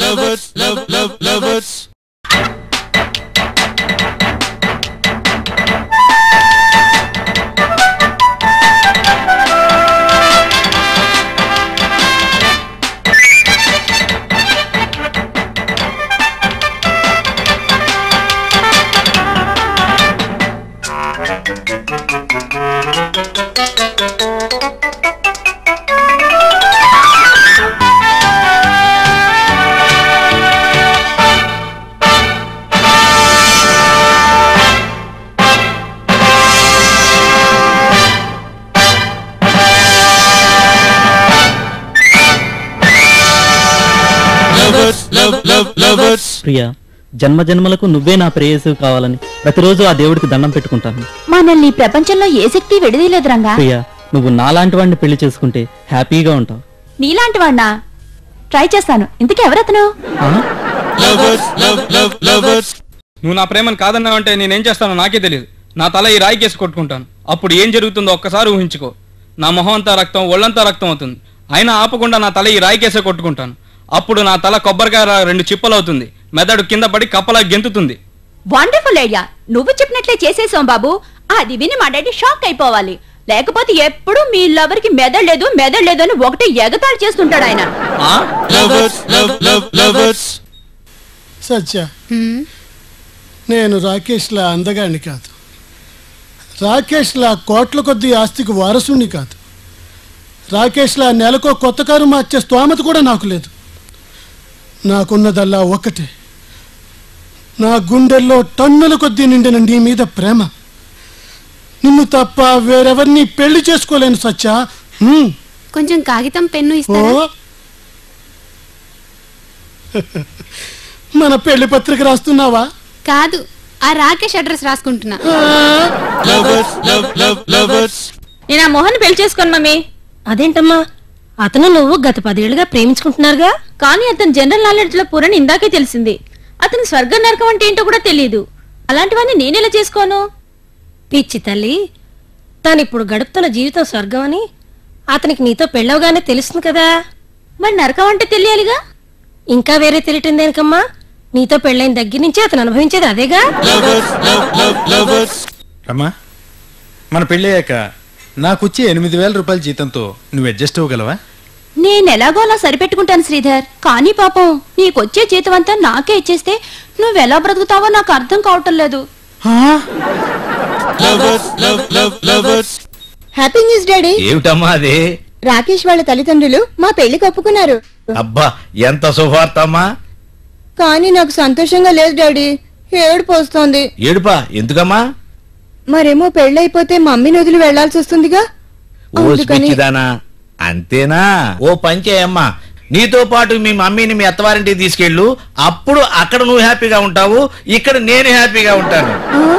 lovers, love, love, lovers. Lovers, love, love, lovers. Priya జన్మ జన్మలకు నువ్వే నా ప్రేయసు కావాలని ప్రతిరోజు ఆ దేవుడికి దండం పెట్టుకుంటాను మనల్ని ఈ ప్రపంచంలో ఏ శక్తి విడదీయలేదు రంగా ప్రియా నువ్వు నాలాంటి వాడిని పెళ్లి చేసుకుంటే హ్యాపీగా ఉంటావు నీలాంటి వాడినా ట్రై చేస్తాను ఇంతకీ ఎవరతను ఆ? Lovers, love, love, lovers. నువ్వు నా ప్రేమను కాదన్నావంటే నేనేం చేస్తానో నాకే తెలియదు నా తల ఈ రాయి కేసి కొట్టుకుంటాను అప్పుడు ఏం జరుగుతుందో ఒక్కసారి ఊహించుకో నా మొహం అంతా రక్తం ఒళ్ళంతా రక్తం అవుతుంది అయినా ఆపకుండా నా తల ఈ రాయి కేసే కొట్టుకుంటాను అప్పుడు నా తల కొబ్బరికాయ రా- రెండు చిప్పలవుతుంది మెదడు కింద పడి కప్పలా గెంతుతుంది వండర్ఫుల్ ఐడియా నువ్వు చెప్పినట్లే చేసేసాం బాబు అది విని మా డాడీ షాక్ అయిపోవాలి లేకపోతే ఎప్పుడు మీ లవర్ కి మెదడు మెదడు అని ఒకటే ఎగతాళి చేస్తుంటాడు ఆయన ఆ? Lovers, love, love, lovers. సత్య నేను రాకేష్లా అందగాడిని కాదు రాకేష్లా కోట్ల కొద్ది ఆస్తికి వారసుని కాదు రాకేష్లా నెలకో కొత్త కారు మార్చే స్తోమత కూడా నాకు లేదు నాకున్నదల్లా ఒక్కటే నా గుండెల్లో టన్నుల కొద్దీ నిండిన నీ మీద ప్రేమ నిన్ను తప్ప వేరెవరిని పెళ్లి చేసుకోలేను సత్య హ్మ్. కొంచెం కాగితం పెన్ను ఓ ఇస్తారా మన పెళ్లి పత్రిక రాస్తున్నావా కాదు ఆ రాకేష్ అడ్రస్ రాసుకుంటున్నా Lovers, love, love, lovers. నేను ఆ మోహన్ పెళ్లి చేసుకోను మమ్మీ అదేంటమ్మా అతను నువ్వు గత పదేళ్లుగా ప్రేమించుకుంటున్నారుగా కానీ అతను జనరల్ నాలెడ్జ్ లో పూరని ఇందాకే తెలిసింది అతను స్వర్గం నరకం అంటే ఏంటో కూడా తెలియదు అలాంటివన్నీ నేనెలా చేసుకోను పిచ్చి తల్లి తానిప్పుడు గడుపుతున్న జీవితం స్వర్గం అని అతనికి నీతో పెళ్ళవగానే తెలుస్తుంది కదా మరి నరకం అంటే తెలియాలిగా ఇంకా వేరే తెలియటం దేనికమ్మా నీతో పెళ్ళైన దగ్గర నుంచి అతను అనుభవించేది అదేగా Lovers, love, love, lovers. రమ్మా మన పెళ్ళయ్యాక నాకొచ్చే ఎనిమిది వేల రూపాయల జీతంతో నువ్వు అడ్జస్ట్ అవ్వగలవా నేను ఎలాగో అలా సరిపెట్టుకుంటాను శ్రీధర్ కానీ పాపం నీకొచ్చే జీతం అంతా నాకే ఇచ్చేస్తే నువ్వెలా బ్రతుకుతావో నాకు అర్థం కావటం లేదు Lovers, love, love, lovers. Happy news daddy ఏమిటమ్మా అది రాకేష్ వాళ్ళ తల్లిదండ్రులు మా పెళ్లికి ఒప్పుకున్నారు అబ్బా ఎంత శుభార్త అమ్మా కానీ నాకు సంతోషంగా లేదు డాడీ ఏడుపు వస్తోంది ఏడుపా ఎందుకమ్మా మరేమో పెళ్ళైపోతే మమ్మీని వదిలి వెళ్లాల్సి వస్తుందిగా ఓ అందుకని పిచ్చిదానా అంతేనా ఓ పంచేయమ్మా నీతో పాటు మీ మమ్మీని మీ అత్తవారింటికి తీసుకెళ్ళు అప్పుడు అక్కడ నువ్వు హ్యాపీగా ఉంటావు ఇక్కడ నేను హ్యాపీగా ఉంటాను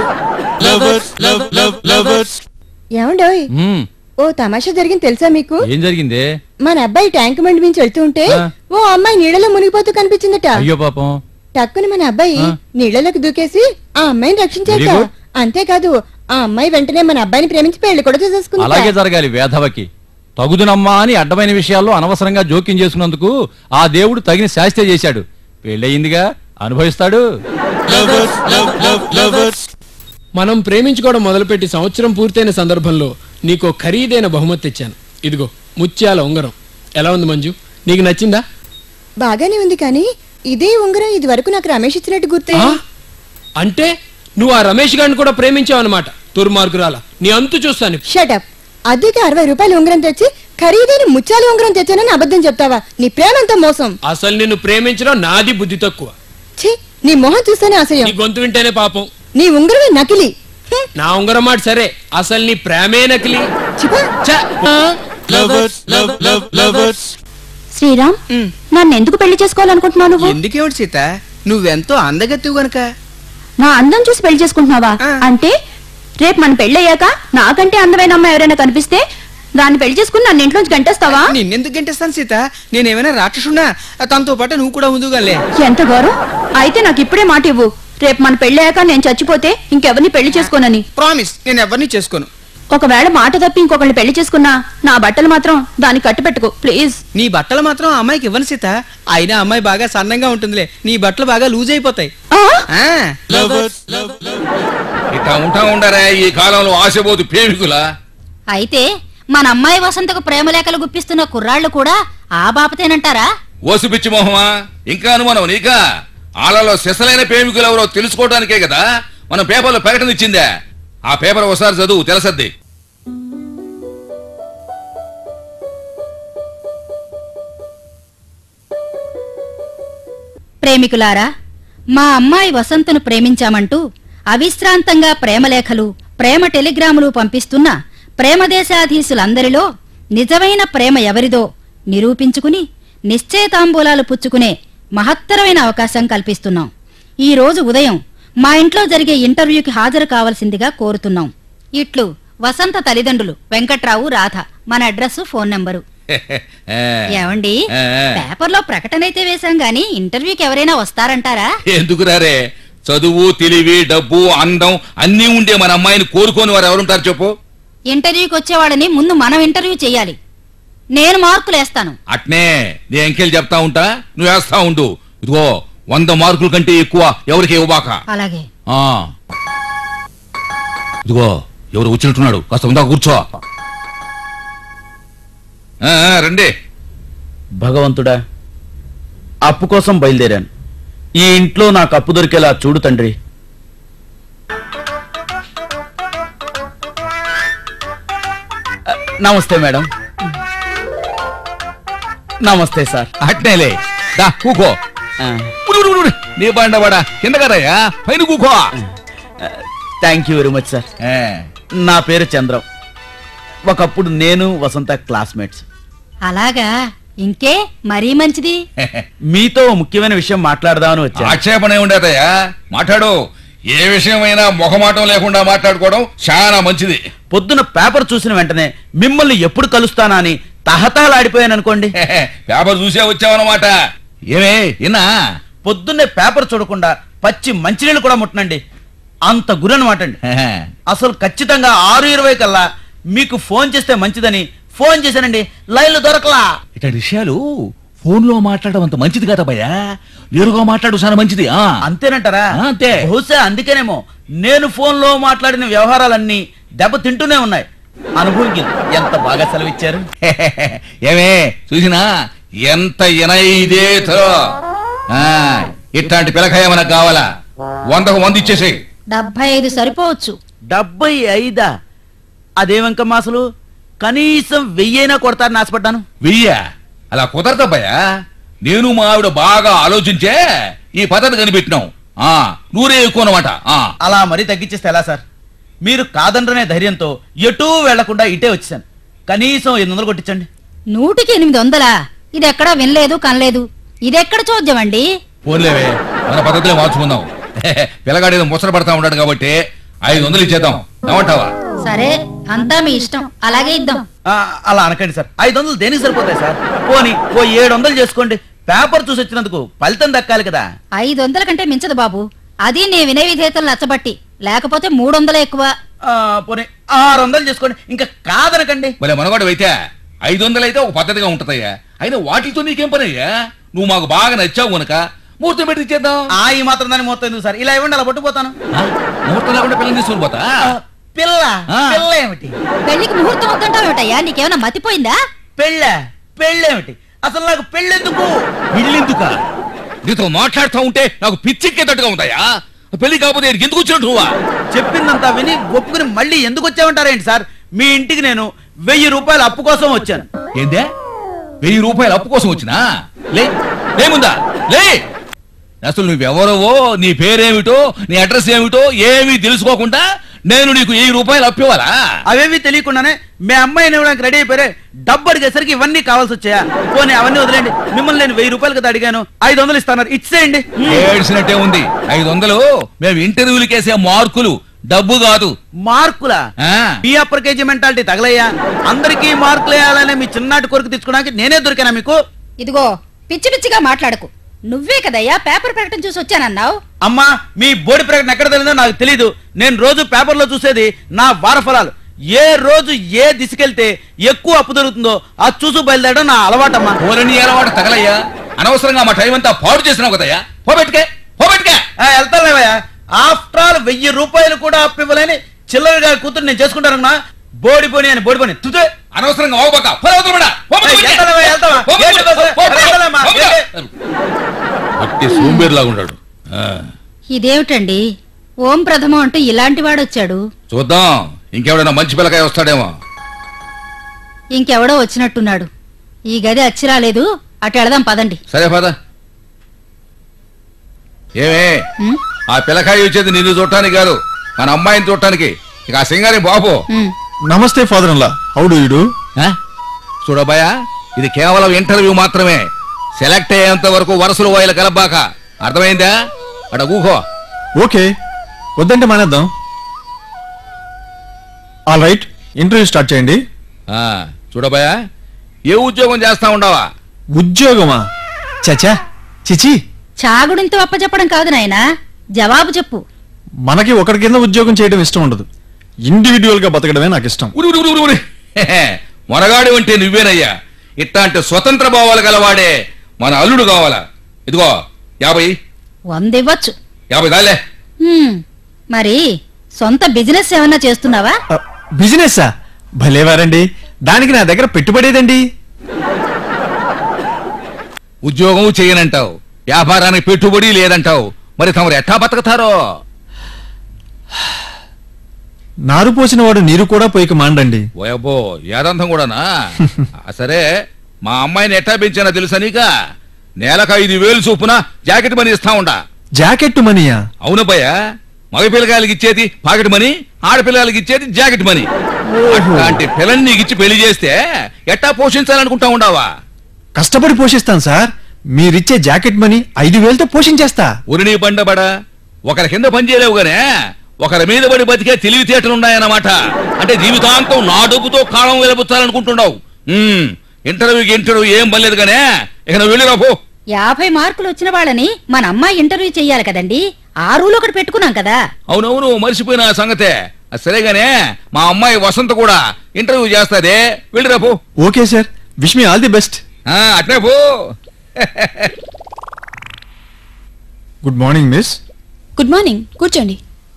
Lovers, love, love, lovers. ఏమండోయ్ ఓ తమాషా జరిగింది తెలుసా మీకు ఏం జరిగిందే మన అబ్బాయి ట్యాంక్ బండి మించి వెళ్తూ ఉంటే ఆ. ఓ అమ్మాయి నీళ్ళలో మునిగిపోతూ కనిపించిందట అయ్యో పాపం టక్కుని మన అబ్బాయి ఆ. నీళ్ళలోకి దూకేసి ఆ అమ్మాయిని రక్షించాక Very good. అంతేకాదు ఆ అమ్మాయి వెంటనే మన అబ్బాయిని ప్రేమించి పెళ్లి కూడా అలాగే చేసేసుకుంది జరగాలి వేధవకి తగుదునమ్మా అని అడ్డమైన విషయాల్లో అనవసరంగా జోక్యం చేసుకున్నందుకు ఆ దేవుడు తగిన శాస్త్ర చేశాడు పెళ్ళయిందిగా అనుభవిస్తాడు Lovers, love, love, lovers. మనం ప్రేమించుకోవడం మొదలుపెట్టి సంవత్సరం పూర్తయిన సందర్భంలో నీకు ఖరీదైన బహుమతి తెచ్చాను ఇదిగో ముత్యాల ఉంగరం ఎలా ఉంది మంజు నీకు నచ్చిందా బాగానే ఉంది కానీ ఇదే ఉంగరం ఇది వరకు నాకు రమేష్ ఇచ్చినట్టు గుర్తే ఆ? అంటే నువ్వు ఆ రమేష్ గారిని కూడా ప్రేమించావు అనమాట దుర్మార్గురాల నీ అంతు చూస్తాను ఇప్పుడు. షటప్ అద్దెకి అరవై రూపాయల ఉంగరం తెచ్చి ఖరీదైన ముత్యాల ఉంగరం తెచ్చానని అబద్ధం చెప్తావా నీ ప్రేమంతా మోసం అసలు నిన్ను ప్రేమించడం నాది బుద్ధి తక్కువ ఛీ నీ మొహం చూస్తేనే నీ అసహ్యం గొంతు వింటేనే పాపం నీ ఉంగరమే నకిలీ హ్మ్, నా ఉంగరం మాట సరే అసలు నీ ప్రేమే నకిలీ చిపా. ఛ! Lovers, love, love, lovers. Sriram నన్ను ఎందుకు పెళ్లి చేసుకోవాలనుకుంటున్నావు నువ్వు ఎందుకేమిటి సీత నువ్వెంతో అందగత్తివి గనక నా అందం చూసి పెళ్లి చేసుకుంటున్నావా అంటే రేపు మన పెళ్ళయ్యాక నాకంటే అందమైన అమ్మాయి ఎవరైనా కనిపిస్తే దాన్ని పెళ్లి చేసుకుని నన్ను ఇంట్లోంచి గంటేస్తావా నిన్నెందుకు గంటేస్తాను సీత నేనేమైనా రాక్షసున్నా తనతో పాటు నువ్వు కూడా ఉందిగాలే ఎంత గౌరవం అయితే నాకు ఇప్పుడే మాట ఇవ్వు రేపు మన పెళ్ళయ్యాక నేను చచ్చిపోతే ఇంకెవరిని పెళ్లి చేసుకోనని ప్రామిస్ నేను ఎవరిని చేసుకోను ఒకవేళ మాట తప్పి ఇంకొకరిని పెళ్లి చేసుకున్నా నా బట్టలు మాత్రం దాన్ని కట్టు పెట్టుకో ప్లీజ్ నీ బట్టలు మాత్రం ఆ అమ్మాయికి ఇవ్వను సీత అయినా అమ్మాయి బాగా సన్నంగా ఉంటుందిలే నీ బట్టలు బాగా లూజ్ అయిపోతాయి ఆ. ఇట్లా ఉంటా ఉండరా ఈ కాలంలో ఆశపోతు ప్రేమికులా అయితే మన అమ్మాయి వసంతకు ప్రేమలేఖలు గుప్పిస్తున్న కుర్రాళ్ళు కూడా ఆ బాపతేనంటారా ఓసి పిచ్చి మొహమా ఇంకా అనుమానం నీకా ఆళ్ళలో సిసలైన ప్రేమికులు ఎవరో తెలుసుకోవడానికే కదా మనం పేపర్లో ప్రకటన ఇచ్చిందే ఆ పేపర్ ఒకసారి చదువు తెలుసద్ది ప్రేమికులారా మా అమ్మాయి వసంతను ప్రేమించామంటూ అవిశ్రాంతంగా ప్రేమలేఖలు ప్రేమ టెలిగ్రాములు పంపిస్తున్న ప్రేమదేశాధీశులందరిలో నిజమైన ప్రేమ ఎవరిదో నిరూపించుకుని నిశ్చయతాంబూలాలు పుచ్చుకునే మహత్తరమైన అవకాశం కల్పిస్తున్నాం ఈ రోజు ఉదయం మా ఇంట్లో జరిగే ఇంటర్వ్యూకి హాజరు కావాల్సిందిగా కోరుతున్నాం ఇట్లు వసంత తల్లిదండ్రులు వెంకట్రావు రాధ మన అడ్రస్ ఫోన్ నంబరు ఏమండి ఆ, ఆ. పేపర్లో ప్రకటన అయితే వేశాం గాని ఇంటర్వ్యూకి ఎవరైనా వస్తారంటారా ఎందుకు రారే చదువు తెలివి డబ్బు అందం అన్నీ ఉండే మన అమ్మాయిని కోరుకోని వారు ఎవరుంటారు చెప్పు ఇంటర్వ్యూకి వచ్చేవాడని ముందు మనం ఇంటర్వ్యూ చేయాలి నేను మార్కులు వేస్తాను అట్నే నీ అంకెలు చెప్తా ఉంటా నువ్వు వేస్తా ఉండు ఇదిగో వంద మార్కుల కంటే ఎక్కువ ఎవరికి ఇవ్వబాక అలాగే ఆ. ఇదిగో ఎవరు వచ్చినట్టున్నాడు కాస్త ఉందా కూర్చో ఆ, ఆ, రండి భగవంతుడా అప్పు కోసం బయలుదేరాను ఈ ఇంట్లో నాకు అప్పు దొరికేలా చూడు తండ్రి అ, నమస్తే మేడం నమస్తే సార్ అట్నేలే దా కూకో ఉడు, ఉడు, ఉడు. నీ బండవాడా కింద కదయ్యా పైన కూకో thank you very much sir నా పేరు చంద్రం ఒకప్పుడు నేను వసంత క్లాస్మేట్స్ అలాగా ఇంకే మరీ మంచిది మీతో ఓ ముఖ్యమైన విషయం మాట్లాడదామని వచ్చా ఆక్షేపణ ఉండేదయ్యా మాట్లాడు ఏ విషయమైనా మొహమాటం లేకుండా మాట్లాడుకోవడం చాలా మంచిది పొద్దున పేపర్ చూసిన వెంటనే మిమ్మల్ని ఎప్పుడు కలుస్తానా అని తహతాలాడిపోయాను అనుకోండి పేపర్ చూసే వచ్చావన్నమాట ఏమే ఇన్నా పొద్దున్నే పేపర్ చూడకుండా పచ్చి మంచినీళ్ళు కూడా ముట్టనండి అంత గురనమాట అండి అసలు ఖచ్చితంగా ఆరు ఇరవై కల్లా మీకు ఫోన్ చేస్తే మంచిదని ఫోన్ చేశానండి లైన్లు దొరకలా ఇట్లాంటి విషయాలు ఫోన్ లో మాట్లాడడం అంత మంచిది కదా భయ్యా నేరుగా మాట్లాడు చాలా మంచిది ఆ అంతేనంటారా అంతే బహుశా అందుకేనేమో నేను ఫోన్ లో మాట్లాడిన వ్యవహారాలన్నీ దెబ్బ తింటూనే ఉన్నాయి అనుభూతి ఎంత బాగా సెలవిచ్చారు ఏమే చూసినా ఎంత ఇనైదేతో ఆ ఇట్లాంటి పిలకాయ మనకు కావాలా వందకు వంద ఇచ్చేసేయ్ డెబ్బై ఐదు సరిపోవచ్చు డెబ్బై ఐదా అదేవంకమ్మా అసలు కనీసం వెయ్యైనా కొడతారని ఆశపడ్డాను వెయ్య అలా కుదరదబ్బయ్యా నేను మా ఆవిడ బాగా ఆలోచించే ఈ పద్ధతి కనిపెట్టినాం ఆ నూరే ఎక్కువ అనమాట ఆ అలా మరీ తగ్గించేస్తే ఎలా సార్ మీరు కాదనరనే ధైర్యంతో ఎటూ వెళ్లకుండా ఇటే వచ్చాను కనీసం ఎనిమిది వందలు కొట్టించండి నూటికి ఎనిమిది వందలా ఇది ఎక్కడా వినలేదు కనలేదు ఇదెక్కడ చూద్దాం అండి పోన్లేవే మన పద్ధతిలో మార్చుకుందాం పిల్లగాడు ఏదో ముసర పడతా ఉన్నాడు కాబట్టి ఐదు వందలు ఇచ్చేద్దాం ఏమంటావా సరే అంతా మీ ఇష్టం అలాగే ఇద్దాం ఆ, అలా అనకండి సార్ ఐదు వందలు దేనికి సరిపోతాయి సార్ పోనీ ఓ ఏడు వందలు చేసుకోండి పేపర్ చూసి వచ్చినందుకు ఫలితం దక్కాలి కదా ఐదు వందల కంటే మించదు బాబు అది నీ వినయ విధేతలు నచ్చబట్టి లేకపోతే మూడు వందలు ఎక్కువ ఆ, పోనీ ఆరు వందలు చేసుకోండి ఇంకా కాదనకండి మరి మనగాడు అయితే ఐదు వందలు అయితే ఒక పద్ధతిగా ఉంటదయ్యా అయినా వాటితో నీకేం పని అయ్యా నువ్వు మాకు బాగా నచ్చావు గనుక ముహూర్తం పెట్టి ఇచ్చేద్దాం ఆ ఈ మాత్రం దాన్ని మొత్తం ఎందుకు సార్ ఇలా ఇవ్వండి అలా పట్టుకుపోతాను ముహూర్తం లేకుండా పిల్లలు తీసుకుని పోతా పిల్ల ఆ. పిల్ల ఏమిటి పెళ్లికి ముహూర్తం వద్దంటావు ఏమిటయ్యా నీకేమైనా మతిపోయిందా పెళ్ళ పెళ్ళేమిటి అసలు నాకు పెళ్ళెందుకు పెళ్ళెందుక నీతో మాట్లాడుతూ ఉంటే నాకు పిచ్చెక్కేటట్టుగా ఉందయ్యా పెళ్లి కాకపోతే ఈడికి ఎందుకు వచ్చినట్టు నువ్వా చెప్పిందంతా విని ఒప్పుకుని మళ్ళీ ఎందుకు వచ్చామంటారేంటి సార్ మీ ఇంటికి నేను వెయ్యి రూపాయలు అప్పు కోసం వచ్చాను ఏందే వెయ్యి రూపాయలు అప్పు కోసం వచ్చినా లే లేముందా లే అసలు నువ్వెవరవో నీ పేరేమిటో నీ అడ్రస్ ఏమిటో ఏమీ తెలుసుకోకుండా నేను నీకు వెయ్యి రూపాయలు అప్పివ్వాలా అవేవి తెలియకుండానే మీ అమ్మాయిని ఇవ్వడానికి రెడీ అయిపోయారే డబ్బు అడిగేసరికి ఇవన్నీ కావాల్సి వచ్చాయా పోనీ అవన్నీ వదిలేండి మిమ్మల్ని నేను వెయ్యి రూపాయలు కదా అడిగాను ఐదు వందలు ఇస్తాను ఇచ్చేయండి ఏడ్చినట్టే ఉంది ఐదు వందలు మేము ఇంటర్వ్యూలకి వేసే మార్కులు డబ్బు కాదు మార్కులా ఆ. మీ అప్పర్ కేజీ మెంటాలిటీ తగలయ్యా అందరికీ మార్కులు వేయాలనే మీ చిన్నాటి కొరకు తెచ్చుకోవడానికి నేనే దొరికానా మీకు ఇదిగో పిచ్చి పిచ్చిగా మాట్లాడకు నువ్వే కదయ్యా పేపర్ ప్రకటన చూసి వచ్చానన్నావు అమ్మా మీ బోడి ప్రకటన ఎక్కడ తెలియదో నాకు తెలియదు నేను రోజు పేపర్లో చూసేది నా వారఫలాలు ఏ రోజు ఏ దిశకెళ్తే ఎక్కువ అప్పు దొరుకుతుందో అది చూసు బయలుదేరడం నా అలవాటమ్మా ఊరని అలవాటు తగలయ్యా అనవసరంగా మా టైం అంతా పాడు చేసినావు కదయ్యా పోబెట్టుకే పోబెట్టుకే వెళ్తాలేవయ్యా ఆఫ్టర్ ఆల్ వెయ్యి రూపాయలు కూడా అప్పు ఇవ్వలేని చిల్లర గారి కూతురు నేను చేసుకుంటానన్నా బోడిపోని అని బోడిపోని తుదే అనవసరంగా ఓబక అట్టి సోంబేరులాగా ఉన్నాడు ఆ, ఇదేమిటండి ఓం ప్రథమం అంటే ఇలాంటి వాడు వచ్చాడు చూద్దాం ఇంకెవడైనా మంచి పిల్లకాయ వస్తాడేమో ఇంకెవడో వచ్చినట్టున్నాడు ఈ గది అచ్చి రాలేదు అటు వెళదాం పదండి సరే పద ఏమే ఉమ్, ఆ పిల్లకాయ వచ్చేది నిన్ను చూడటానికి కాదు మన అమ్మాయిని చూడటానికి ఇక ఆ సింగారి బాబు ఉమ్. నమస్తే ఫాదర్ అన్లా హౌడు ఇడు చూడబాయ ఇది కేవలం ఇంటర్వ్యూ మాత్రమే సెలెక్ట్ అయ్యేంత వరకు వరుసలు వాయిల కలబాక అర్థమైందా అడ ఊహో ఓకే వద్దంటే మానేద్దాం ఆల్ రైట్ ఇంటర్వ్యూ స్టార్ట్ చేయండి ఆ, చూడబాయా ఏ ఉద్యోగం చేస్తా ఉండవా ఉద్యోగమా చచా చిచి చాగుడింతో అప్పచెప్పడం కాదు నాయనా జవాబు చెప్పు మనకి ఒకరి కింద ఉద్యోగం చేయడం ఇష్టం ఉండదు ఇండివిజువల్ గా బతకడమే నాకు ఇష్టం ఉరి ఉరి ఉరి ఉరి హెహె, మొనగాడు అంటే నువ్వేనయ్యా ఇట్లాంటి స్వతంత్ర భావాలు గలవాడే మన అల్లుడు కావాలా ఇదిగో యాభై వంద ఇవ్వచ్చు యాభై దాలే హ్మ్, మరి సొంత బిజినెస్ ఏమన్నా చేస్తున్నావా బిజినెస్ భలేవారండి దానికి నా దగ్గర పెట్టుబడేదండి ఉద్యోగం చేయనంటావు వ్యాపారానికి పెట్టుబడి లేదంటావు మరి తమరు ఎట్టా బతుకుతారో నారు పోసిన వాడు నీరు కూడా పోయిక మాండండి ఓయబ్బో ఏదంతం కూడానా ఆ, సరే మా అమ్మాయిని ఎట్టా పెంచానో తెలుసా నీక నెలకు ఐదు వేలు చొప్పున జాకెట్ మనీ ఇస్తా ఉండా జాకెట్ మనీయా అవును భయ్య మగ పిల్లకాయలకి ఇచ్చేది పాకెట్ మనీ ఆడపిల్లలకి ఇచ్చేది జాకెట్ మనీ అలాంటి పిల్లని నీకు ఇచ్చి పెళ్లి చేస్తే ఎట్టా పోషించాలనుకుంటా ఉండవా కష్టపడి పోషిస్తాను సార్ మీరిచ్చే జాకెట్ మనీ ఐదు వేలతో పోషించేస్తా ఉరిని బండబడా ఒకరి కింద పని చేయలేవు గానే ఒకరి మీద పడి బతికే తెలివితేటలు ఉన్నాయన్నమాట అంటే జీవితాంతం నా డబ్బుతో కాలం వెలబుచ్చాలనుకుంటున్నావు ఉమ్, ఇంటర్వ్యూకి ఇంటర్వ్యూ ఏం పర్లేదు గానే ఇక నువ్వు వెళ్ళిరా పో యాభై మార్కులు వచ్చిన వాళ్ళని మన అమ్మాయి ఇంటర్వ్యూ చెయ్యాలి కదండి ఆ రూల్ ఒకటి పెట్టుకున్నాం కదా అవునవును మర్చిపోయిన ఆ సంగతే అది సరేగానే మా అమ్మాయి వసంత కూడా ఇంటర్వ్యూ చేస్తాదే వెళ్ళిరా పో okay sir wish me all the best ఆ, అట్నే పో good morning miss good morning కూర్చోండి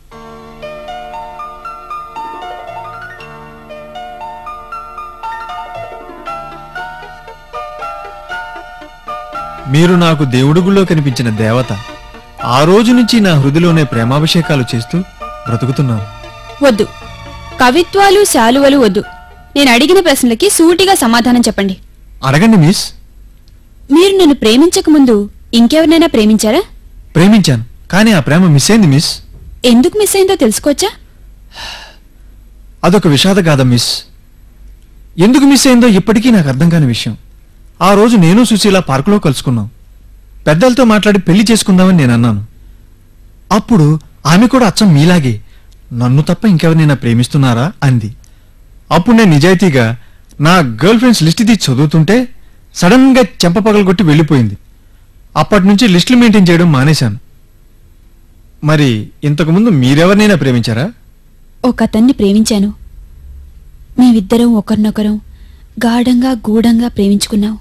మీరు నాకు దేవుడి గుళ్ళో కనిపించిన దేవత ఆ రోజు నుంచి నా హృదిలోనే ప్రేమాభిషేకాలు చేస్తూ బ్రతుకుతున్నాను వద్దు కవిత్వాలు శాలువలు వద్దు నేను అడిగిన ప్రశ్నలకి సూటిగా సమాధానం చెప్పండి అడగండి మిస్ మీరు నన్ను ప్రేమించక ముందు ఇంకెవరినైనా ప్రేమించారా ప్రేమించాను కానీ ఆ ప్రేమ మిస్ అయింది మిస్ ఎందుకు మిస్ అయిందో తెలుసుకోవచ్చా అదొక విషాదగాథ మిస్ ఎందుకు మిస్ అయిందో ఇప్పటికీ నాకు అర్థం కాని విషయం ఆ రోజు నేను సుశీల పార్కులో కలుసుకున్నాం పెద్దలతో మాట్లాడి పెళ్లి చేసుకుందామని నేను అన్నాను అప్పుడు ఆమె కూడా అచ్చం మీలాగే నన్ను తప్ప ఇంకెవరినైనా ప్రేమిస్తున్నారా అంది అప్పుడు నేను నిజాయితీగా నా గర్ల్ ఫ్రెండ్స్ లిస్ట్ తీసి చదువుతుంటే సడన్ గా చెంప పగలగొట్టి వెళ్ళిపోయింది అప్పటి నుంచి లిస్టులు మెయింటైన్ చేయడం మానేశాను మరి ఇంతకుముందు మీరెవరినైనా ప్రేమించారా ఒక అతన్ని ప్రేమించాను మేమిద్దరం ఒకరినొకరం గాఢంగా గూఢంగా ప్రేమించుకున్నాం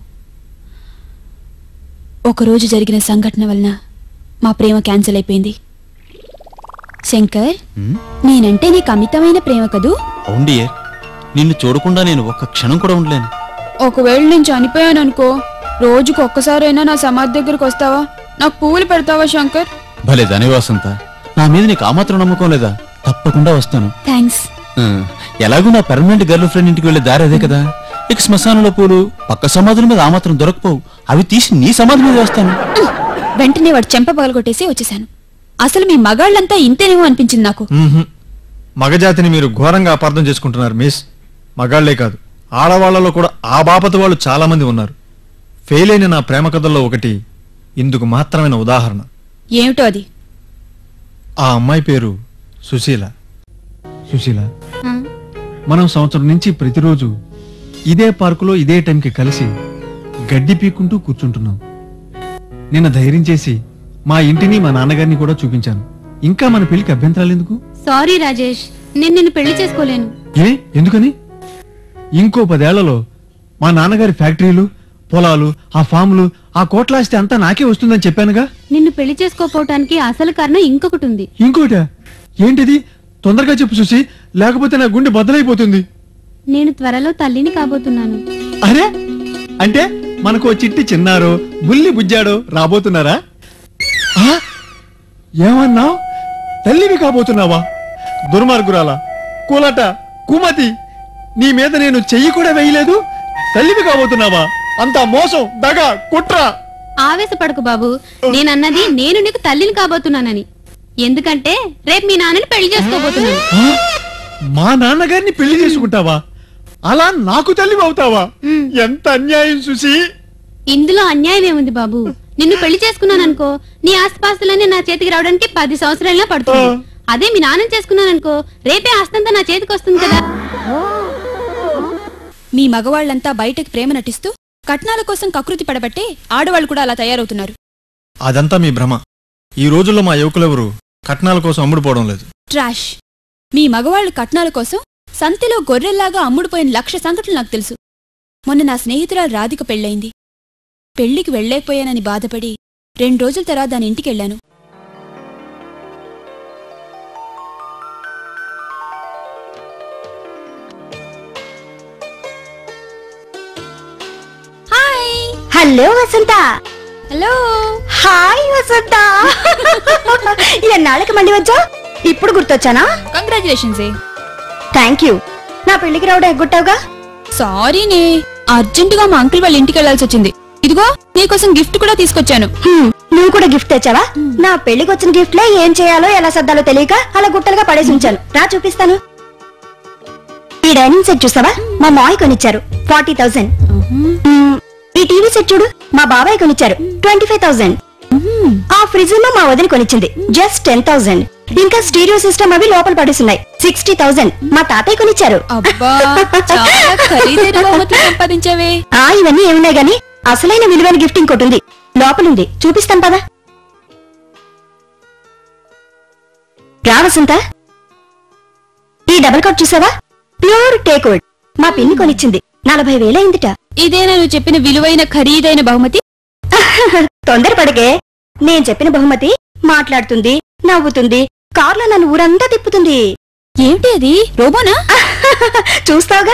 ఒకరోజు జరిగిన సంఘటన వలన మా ప్రేమ క్యాన్సిల్ అయిపోయింది శంకర్ నేనంటే నీకు అమితమైన ప్రేమ కదూ అవును డియర్ నిన్ను చూడకుండా నేను ఒక్క క్షణం కూడా ఉండలేను ఒకవేళ నేను చనిపోయాను అనుకో రోజుకు ఒక్కసారైనా నా సమాధి దగ్గరకు వస్తావా నాకు పువ్వులు పెడతావా శంకర్ భలే ధనే వసంత నా మీద నీకు ఆ మాత్రం నమ్మకం లేదా తప్పకుండా వస్తాను థ్యాంక్స్ ఆ, ఎలాగూ నా పెర్మనెంట్ గర్ల్ ఫ్రెండ్ ఇంటికి వెళ్ళే దారి అదే కదా ఇక శ్మశానంలో పూలు పక్క సమాధుల మీద ఆ మాత్రం దొరకపోవు అవి తీసి నీ సమాధి మీద వేస్తాను వెంటనే వాడు చెంప పగలగొట్టేసి వచ్చేసాను అసలు మీ మగాళ్ళంతా ఇంతేనేమో అనిపించింది నాకు మ్మ్హ్మ్. మగజాతిని మీరు ఘోరంగా అపార్థం చేసుకుంటున్నారు మిస్ మగాళ్లే కాదు ఆడవాళ్లలో కూడా ఆ బాపత వాళ్ళు చాలా మంది ఉన్నారు ఫెయిల్ అయిన నా ప్రేమ కథల్లో ఒకటి ఇందుకు మాత్రమైన ఉదాహరణ ఏమిటో అది ఆ అమ్మాయి పేరు సుశీల సుశీల మనం సంవత్సరం నుంచి ప్రతిరోజు ఇదే పార్కులో ఇదే టైంకి కలిసి గడ్డి పీక్కుంటూ కూర్చుంటున్నాం నిన్న ధైర్యం చేసి మా ఇంటిని మా నాన్నగారిని కూడా చూపించాను ఇంకా మన పెళ్లికి అభ్యంతరాలు ఎందుకు సారీ రాజేష్ నేను నిన్ను పెళ్లి చేసుకోలేను ఏ ఎందుకని ఇంకో పదేళ్లలో మా నాన్నగారి ఫ్యాక్టరీలు పొలాలు ఆ ఫాములు ఆ కోట్లాస్తి అంతా నాకే వస్తుందని చెప్పానుగా నిన్ను పెళ్లి చేసుకోపోవటానికి అసలు కారణం ఇంకొకటి ఉంది ఇంకోట ఏంటిది తొందరగా చెప్పు చూసి లేకపోతే నా గుండె బద్దలైపోతుంది నేను త్వరలో తల్లిని కాబోతున్నాను అరే అంటే మనకు ఓ చిట్టి చిన్నారో బుల్లి బుజ్జాడో రాబోతున్నారా ఆ? ఏమన్నావ్ తల్లివి కాబోతున్నావా దుర్మార్గురాలా కూలట కుమతి నీ మీద నేను చెయ్యి కూడా వేయలేదు తల్లివి కాబోతున్నావా అంతా మోసం దగ కుట్ర ఆవేశపడకు బాబు నేనన్నది నేను నీకు తల్లిని కాబోతున్నానని ఎందుకంటే రేపు మీ నాన్నని పెళ్లి చేసుకోబోతున్నాను ఆ? మా నాన్నగారిని పెళ్లి చేసుకుంటావా అలా నాకు తల్లి అవుతావా ఎంత అన్యాయం చూసి ఇందులో అన్యాయం ఏముంది బాబు నిన్ను పెళ్లి చేసుకున్నాను అనుకో నీ ఆస్తిపాస్తులన్నీ నా చేతికి రావడానికి పది సంవత్సరాలనే పడుతుంది అదే మీ నాన్న చేసుకున్నాను అనుకో రేపే ఆస్తంతా నా చేతికి వస్తుంది కదా మీ మగవాళ్ళంతా బయటకు ప్రేమ నటిస్తూ కట్నాల కోసం కకృతి పడబట్టే ఆడవాళ్ళు కూడా అలా తయారవుతున్నారు అదంతా మీ భ్రమ ఈ రోజుల్లో మా యువకులెవరు కట్నాల కోసం అమ్ముడుపోవడం లేదు ట్రాష్ మీ మగవాళ్ళు కట్నాల కోసం సంతిలో గొర్రెల్లాగా అమ్ముడుపోయిన లక్ష సంఘటనలు నాకు తెలుసు మొన్న నా స్నేహితురాలు రాధిక పెళ్ళయింది పెళ్లికి వెళ్ళలేకపోయానని బాధపడి రెండు రోజుల తర్వాత దాని ఇంటికెళ్ళాను hi hello Vasantha hello hi Vasantha ఎన్నాళ్ళకి మండి వచ్చా ఇప్పుడు గుర్తొచ్చానా కంగ్రాచులేషన్స్ థ్యాంక్ యూ నా పెళ్లికి రావడం ఎగ్గొట్టావుగా సారీనే అర్జెంటుగా మా అంకుల్ వాళ్ళ ఇంటికి వెళ్లాల్సి వచ్చింది ఇదిగో నీకోసం గిఫ్ట్ కూడా తీసుకొచ్చాను హ్మ్, నువ్వు కూడా గిఫ్ట్ తెచ్చావా నా పెళ్లికి వచ్చిన గిఫ్ట్ లే ఏం చేయాలో ఎలా సర్దాలో తెలియక అలా గుట్టలుగా పడేసి ఉంచాను రా చూపిస్తాను ఈ డైనింగ్ సెట్ చూసావా మా మాయ్ కొనిచ్చారు ఫార్టీ థౌసండ్ ఈ టీవీ సెట్ చూడు మా బాబాయ్ కొనిచ్చారు ట్వంటీ ఫైవ్ థౌసండ్ ఆ ఫ్రిడ్జ్ లో మా వదిన కొనిచ్చింది జస్ట్ టెన్ థౌసండ్ ఇంకా స్టీరియో సిస్టమ్ అవి లోపల పడేస్తున్నాయి సిక్స్టీ థౌసండ్ మా తాతయ్య కొనిచ్చారు అబ్బా చాలా ఖరీదైన బహుమతులు సంపాదించావే ఆ ఇవన్నీ ఏమున్నాయి గాని అసలైన విలువైన గిఫ్ట్ ఇంకోటి ఉంది లోపలుంది చూపిస్తాను పదా రా వసంత ఈ డబల్ కోట్ చూసావా ప్యూర్ టేక్వుడ్ మా పిన్ని కొనిచ్చింది నలభై వేలైందిట ఇదేనా నువ్వు చెప్పిన విలువైన ఖరీదైన బహుమతి తొందరపడకే నేను చెప్పిన బహుమతి మాట్లాడుతుంది నవ్వుతుంది కార్లో నన్ను ఊరంతా తిప్పుతుంది ఏమిటి అది రోబోనా చూస్తావుగా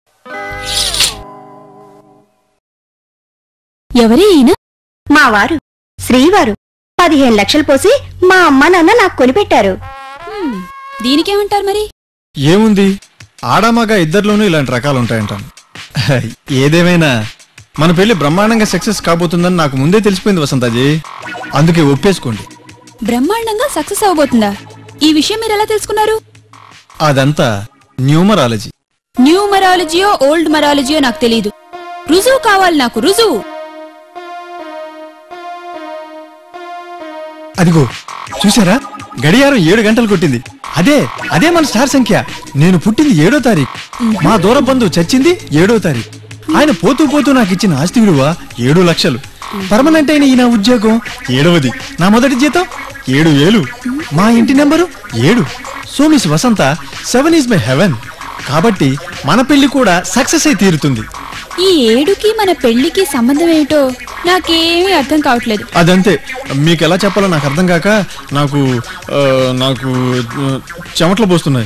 ఎవరి ఈయన మా వారు శ్రీవారు పదిహేను లక్షలు పోసి మా అమ్మ నాన్న నాకు కొనిపెట్టారు దీనికేమంటారు మరి ఏముంది ఆడామగా ఇద్దరిలోనూ ఇలాంటి రకాలు ఉంటాయంటాను ఏదేమైనా మన పెళ్లి బ్రహ్మాండంగా సక్సెస్ కాబోతుందని నాకు ముందే తెలిసిపోయింది వసంతాజీ అందుకే ఒప్పేసుకోండి బ్రహ్మాండంగా సక్సెస్ అవబోతుందా ఈ విషయం మీరు ఎలా తెలుసుకున్నారు అదంతా న్యూమరాలజీ న్యూ మరాలజీయో ఓల్డ్ మరాలజీయో నాకు తెలియదు రుజువు కావాలి నాకు రుజువు అదిగో చూసారా గడియారం ఏడు గంటలు కొట్టింది అదే అదే మన స్టార్ సంఖ్య నేను పుట్టింది ఏడో తారీఖు మా దూర బంధువు చచ్చింది ఏడో తారీఖు ఆయన పోతూ పోతూ నాకు ఇచ్చిన ఆస్తి విలువ ఏడు లక్షలు పర్మనెంట్ అయిన ఈ నా ఉద్యోగం ఏడవది నా మొదటి జీతం ఏడు వేలు మా ఇంటి నెంబరు ఏడు so miss Vasantha seven is my heaven కాబట్టి మన పెళ్లి కూడా సక్సెస్ అయి తీరుతుంది ఈ ఏడుకి మన పెళ్లికి సంబంధం ఏమిటో నాకేమీ అర్థం కావట్లేదు అదంతే మీకు ఎలా చెప్పాలో నాకు అర్థం కాక నాకు ఆ, నాకు ఆ, చెమటలు పోస్తున్నాయి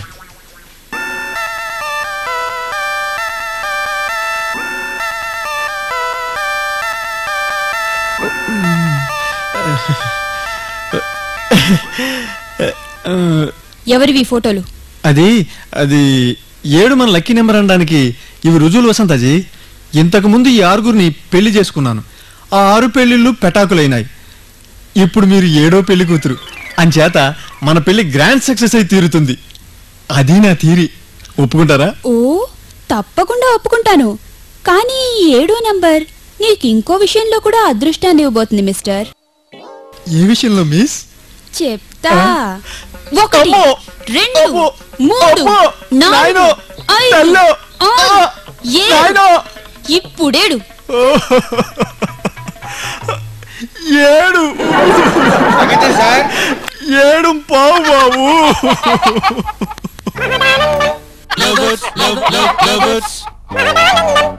ఎవరివి ఈ ఫోటోలు అది అది ఏడు మన లక్కీ నెంబర్ అనడానికి ఇవి రుజువులు వసంతాజీ ఇంతకు ముందు ఈ ఆరుగురిని పెళ్లి చేసుకున్నాను ఆ ఆరు పెళ్లిళ్ళు పెటాకులైనాయి ఇప్పుడు మీరు ఏడో పెళ్లి కూతురు అంచేత మన పెళ్లి గ్రాండ్ సక్సెస్ అయి తీరుతుంది అది నా తీరి ఒప్పుకుంటారా ఓ తప్పకుండా ఒప్పుకుంటాను కానీ ఈ ఏడో నంబర్ నీకు ఇంకో విషయంలో కూడా అదృష్టాన్ని ఇవ్వబోతుంది మిస్టర్ ఏ విషయంలో మిస్ చెప్తా ఒకటి రెండు మూడు నాలుగు ఐదు ఆరు ఏడు ఇప్పుడేడు ఏడు ఏడు పావు బాబు lovers, love, love, lovers.